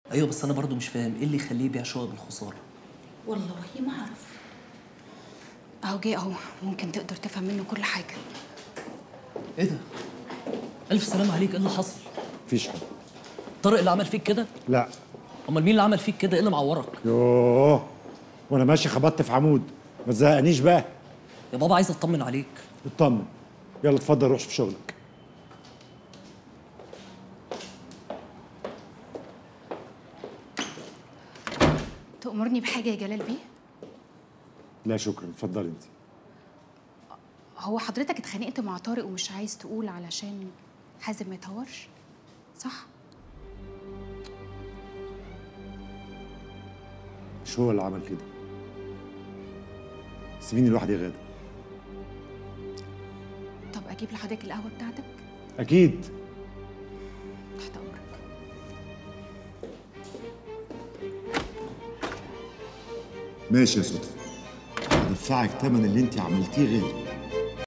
ايوه بس انا برضو مش فاهم ايه اللي يخليه يبيع شقق بالخساره والله ما اعرف اهو جه اهو ممكن تقدر تفهم منه كل حاجه ايه ده الف سلام عليك ايه اللي حصل مفيش حاجه طارق اللي عمل فيك كده لا امال مين اللي عمل فيك كده ايه اللي معورك يوه وانا ماشي خبطت في عمود ما تزهقنيش بقى يا بابا عايز اطمن عليك اطمن يلا اتفضل روح في شغلك تأمرني بحاجه يا جلال بيه لا شكرا اتفضلي انت هو حضرتك اتخانقت مع طارق ومش عايز تقول علشان حازم ما يتهورش صح مش هو اللي عمل كده سيبيني لوحدي يا غاده طب اجيب لحضرتك القهوه بتاعتك اكيد تحت امرك ماشي يا صدفه هدفعك ثمن اللي انت عملتيه غالي